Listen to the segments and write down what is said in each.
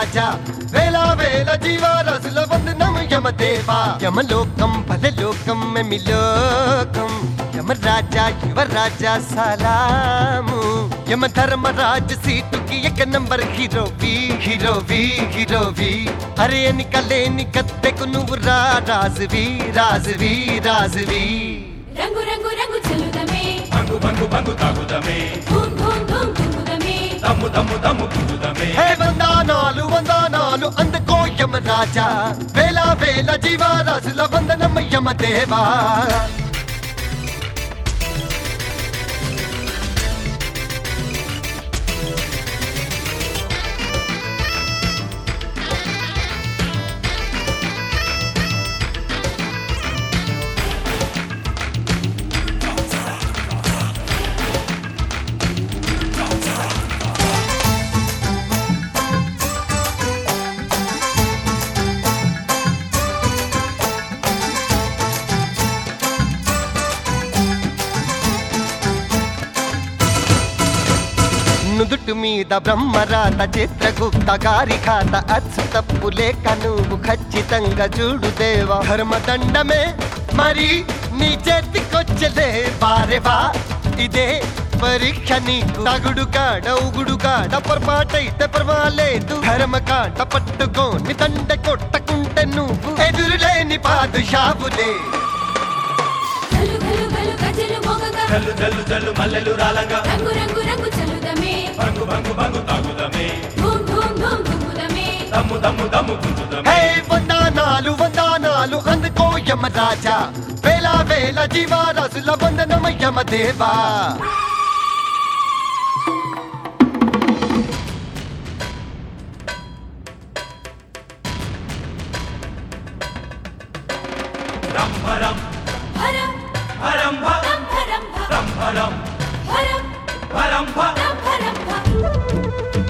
రాజా వేల వేల జీవరాశుల వందనం యమదేవా యమలోకం భలలోకం మెమిలోకం యమరాజా యువరాజా సలాము యమ ధర్మరాజ సీటుకి ఎక నంబర్ హీరో వి హీరో వి హీరో వి అరే ఎన్నికలేని కత్తెకు నువ్వు రా రాజువి రాజువి రాజువి రంగు రంగు రంగు చెల్లుదమే బంగు బంగు బంగు తాగుదమే ధూమ్ ధూమ్ ధూమ్ ధుమ్ముదమే దమ్ము దమ్ము దమ్ము గుద్దుదమే హే వందనాలు వందనాలు అందుకో యమరాజా వేల వేల జీవరాశుల వందనం యమదేవా నుదుటి మీద బ్రహ్మరాత చిత్రగుప్త గారి ఖాత అచ్చు తప్పు లేక నువ్వు ఖచ్చితంగా చూడు దేవా ధర్మదండమే మరి నీ చేతికొచ్చలే బారెవా ఇదే పరీక్ష నీకు తగుడు కాడ ఉగుడు కాడ పొరపాటైతే పర్వాలేదు ధర్మ కాట పట్టుకోని దండ కొట్టకుంటే నువ్వు ఎదురులేని పాదుషావులే గలు గలు గలు గజలు మోగగా జల్లు జల్లు జల్లు మల్లెలు రాలంగా రంగు రంగు రంగు చెల్లుదమే బంగు బంగు బంగు తాగుదమే ధూమ్ ధూమ్ ధూమ్ ధుమ్ముదమే దమ్ము దమ్ము దమ్ము గుద్దుదమే హే వందనాలు వందనాలు అందుకో యమరాజా వేల వేల జీవరాశుల వందనం యమదేవా రంభరం హరం హరం భ రం హరం భ రంభరం హరం హరం భ రం హరం భ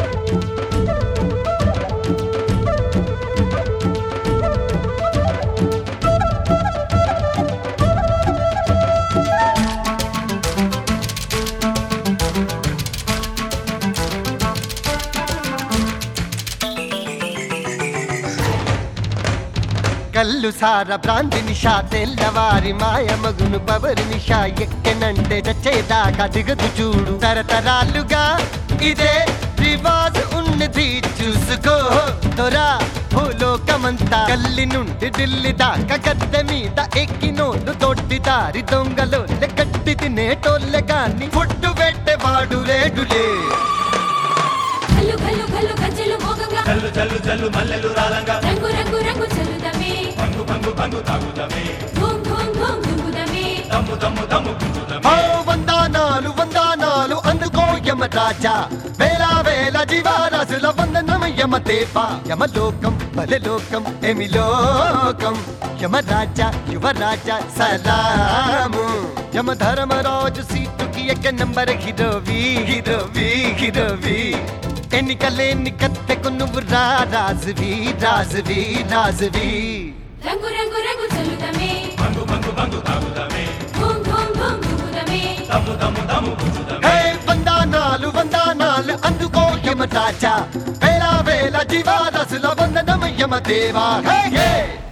కల్లు సార భ్రాంతి నిషా తెల్లవారి మాయ మగును పవరి నిషా ఎక్కెనంటే చచ్చేదాకా దిగదు చూడు తరతరాలుగా ఇదే రివాజ్ ఉన్నది చూసుకో తొరా భూలోకమంతా కల్లి నుండి ఢిల్లీ దాకా గద్దె మీద ఎక్కినోళ్ళు దొడ్డి దారి దొంగలో గట్టి తినేటోళ్ళే గాని ఫుడ్డు పెట్టేవాడు లేడులే గలు గలు గలు గజలు మోగగా జల్లు జల్లు జల్లు మల్లెలు రాలంగా రంగు రంగు రంగు చెల్లుదమే బంగు బంగు బంగు తాగుదమే ధూమ్ ధూమ్ ధూమ్ ధుమ్ముదమే దమ్ము దమ్ము దమ్ము ఓ గుద్దుదమే వందనాలు వందనాలు అందుకో యమరాజా వేల వేల జీవరాశుల వందనం యమదేవా యమలోకం బలలోకం ఎమి లోకం యమరాజా యువరాజా సలాము యమ ధర్మరాజు సీటుకి ఎక్క నంబర్ హీరోవి హీరోవి హీరోవి ఎన్నికలేని కత్తెకు నువ్వు రా రాజువి రాజువి రాజువి రంగు రంగు రంగు చెల్లుదమే బంగు బంగు బంగు తాగుదమే ధూమ్ ధూమ్ ధూమ్ ధుమ్ముదమే దమ్ము దమ్ము దమ్ము గుద్దుదమే హే వందనాలు వందనాలు అందుకో యమరాజా వేల వేల జీవరాశుల వందనం యమదేవా హే హే